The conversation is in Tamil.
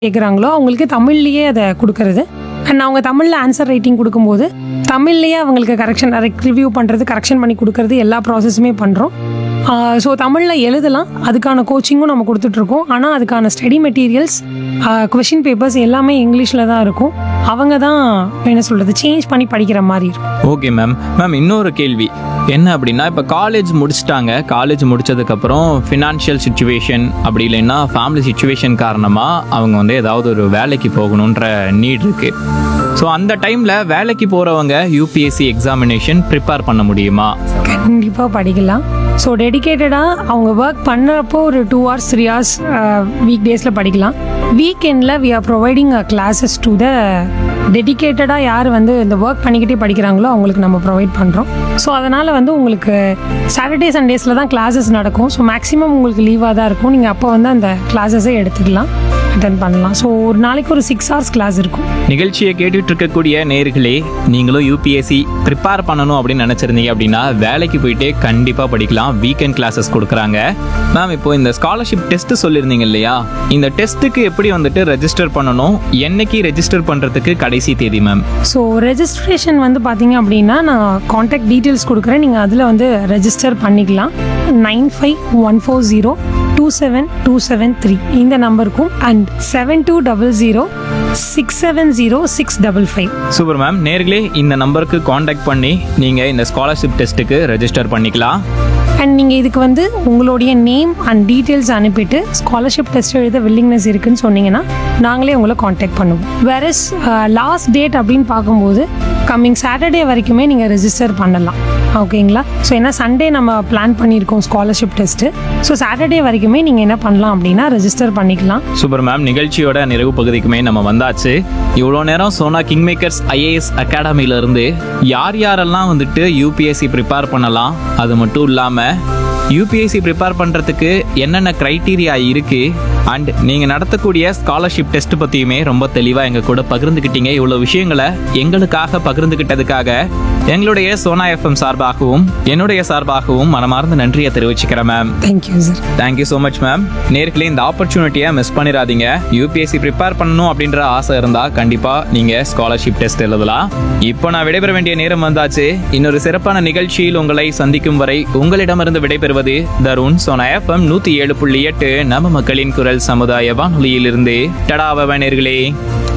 கேட்குறாங்களோ அவங்களுக்கு தமிழ்லேயே அதை கொடுக்கறது அண்ட் அவங்க தமிழில் ஆன்சர் ரைட்டிங் கொடுக்கும்போது தமிழ்லேயே அவங்களுக்கு கரெக்ஷன் ரிவ்யூ பண்ணுறது கரெக்ஷன் பண்ணி கொடுக்கறது எல்லா ப்ராசஸுமே பண்ணுறோம் ஸோ தமிழில் எழுதலாம் அதுக்கான கோச்சிங்கும் நம்ம கொடுத்துட்ருக்கோம் ஆனால் அதுக்கான ஸ்டடி மெட்டீரியல்ஸ் கொஷின் பேப்பர்ஸ் எல்லாமே இங்கிலீஷில் தான் இருக்கும் அவங்க தான் என்ன சொல்கிறது சேஞ்ச் பண்ணி படிக்கிற மாதிரி இருக்கும் ஓகே மேம் மேம் இன்னொரு கேள்வி என்ன அப்படின்னா இப்போ காலேஜ் முடிச்சிட்டாங்க காலேஜ் முடிச்சதுக்கப்புறம் ஃபினான்ஷியல் சுச்சுவேஷன் அப்படி இல்லைன்னா ஃபேமிலி சுச்சுவேஷன் காரணமாக அவங்க வந்து ஏதாவது ஒரு வேலைக்கு போகணுன்ற நீட் இருக்கு ஸோ அந்த டைமில் வேலைக்கு போகிறவங்க யூபிஎஸ்சி எக்ஸாமினேஷன் ப்ரிப்பேர் பண்ண முடியுமா கண்டிப்பாக படிக்கலாம் ஸோ டெடிகேட்டடாக அவங்க ஒர்க் பண்ணுறப்போ ஒரு two hours three hours week டேஸில் படிக்கலாம் வீக்கெண்டில் we are providing classes to the டெடிகேட்டடாக யார் வந்து இந்த ஒர்க் பண்ணிக்கிட்டே படிக்கிறாங்களோ அவங்களுக்கு நம்ம ப்ரொவைட் பண்ணுறோம் ஸோ அதனால் வந்து உங்களுக்கு சாட்டர்டே சண்டேஸில் தான் கிளாஸஸ் நடக்கும் ஸோ மேக்ஸிமம் உங்களுக்கு லீவாக தான் இருக்கும் நீங்கள் அப்போ வந்து அந்த கிளாஸஸை எடுத்துக்கலாம் அட்டன் பண்ணலாம் ஸோ ஒரு நாளைக்கு ஒரு சிக்ஸ் ஹவர்ஸ் கிளாஸ் இருக்கும் நிகழ்ச்சியை கேட்டுட்டு இருக்கக்கூடிய நேர்களே நீங்களும் யூபிஎஸ்சி ப்ரிப்பேர் பண்ணணும் அப்படின்னு நினச்சிருந்தீங்க அப்படின்னா வேலைக்கு போயிட்டே கண்டிப்பாக படிக்கலாம் வீக்கெண்ட் கிளாஸஸ் கொடுக்குறாங்க மேம் இப்போ இந்த ஸ்காலர்ஷிப் டெஸ்ட் சொல்லியிருந்தீங்க இல்லையா இந்த டெஸ்ட்டுக்கு எப்படி வந்துட்டு ரெஜிஸ்டர் பண்ணணும் என்னைக்கு ரெஜிஸ்டர் பண்ணுறதுக்கு கடைசி தேதி மேம் ஸோ ரெஜிஸ்ட்ரேஷன் வந்து பார்த்தீங்க அப்படின்னா நான் காண்டாக்ட் டீட்டெயில்ஸ் கொடுக்குறேன் நீங்கள் அதில் வந்து ரெஜிஸ்டர் பண்ணிக்கலாம் nine five one four zero two seven two seven three இந்த நம்பருக்கும் and seven two double zero six seven zero six double five super ma'am நேர்களே இந்த நம்பருக்கு காண்டாக்ட் பண்ணி நீங்கள் இந்த ஸ்காலர்ஷிப் டெஸ்ட்டுக்கு ரெஜிஸ்டர் பண்ணிக்கலாம் அண்ட் நீங்கள் இதுக்கு வந்து உங்களுடைய நேம் அண்ட் டீட்டெயில்ஸ் அனுப்பிட்டு ஸ்காலர்ஷிப் டெஸ்ட் எழுத வில்லிங்னஸ் இருக்குன்னு சொன்னீங்கன்னா நாங்களே உங்களை காண்டாக்ட் பண்ணுவோம் வேறஸ் லாஸ்ட் டேட் அப்படின்னு பார்க்கும்போது கம்மிங் சாட்டர்டே வரைக்குமே நீங்கள் ரெஜிஸ்டர் பண்ணலாம் ஓகேங்களா ஸோ ஏன்னா சண்டே நம்ம பிளான் பண்ணியிருக்கோம் ஸ்காலர்ஷிப் டெஸ்ட்டு ஸோ சாட்டர்டே வரைக்குமே நீங்கள் என்ன பண்ணலாம் அப்படின்னா ரெஜிஸ்டர் பண்ணிக்கலாம் சூப்பர் மேம் நிகழ்ச்சியோட நிறைவு பகுதிக்குமே நம்ம வந்தாச்சு இவ்வளோ நேரம் சோனா கிங் மேக்கர்ஸ் ஐஏஎஸ் அகாடமில இருந்து யார் யாரெல்லாம் வந்துட்டு யூபிஎஸ்சி ப்ரிப்பேர் பண்ணலாம் அது மட்டும் இல்லாமல் யூபிஎஸ்சி ப்ரிப்பேர் பண்ணுறதுக்கு என்னென்ன க்ரைட்டீரியா இருக்குது அண்ட் நீங்கள் நடத்தக்கூடிய ஸ்காலர்ஷிப் டெஸ்ட் பற்றியுமே ரொம்ப தெளிவாக எங்கள் கூட பகிர்ந்துக்கிட்டீங்க இவ்வளோ விஷயங்களை எங்களுக்காக பகிர்ந்துக்கிட்டதுக்காக எங்களுடைய சோனா எஃப்எம் சார்பாகவும் என்னுடைய சார்பாகவும் மனமார்ந்த நன்றியை தெரிவிச்சுக்கிறேன் ma'am thank you sir thank you so much ma'am நேர்களே இந்த ஆப்பர்ச்சுனிட்டியை மிஸ் பண்ணிடாதீங்க யூபிஎஸ்சி ப்ரிப்பேர் பண்ணணும் அப்படின்ற ஆசை இருந்தால் கண்டிப்பாக நீங்கள் ஸ்காலர்ஷிப் டெஸ்ட் எழுதலாம் இப்போ நான் விடைபெற வேண்டிய நேரம் வந்தாச்சு இன்னொரு சிறப்பான நிகழ்ச்சியில் உங்களை சந்திக்கும் வரை உங்களிடமிருந்து விடைபெறுவது தருண் சோனா எஃப்எம் நூற்றி ஏழு புள்ளி எட்டு நம்ம மக்களின் குரல் சமுதாய வானொலியிலிருந்து டடாவ நேர்களே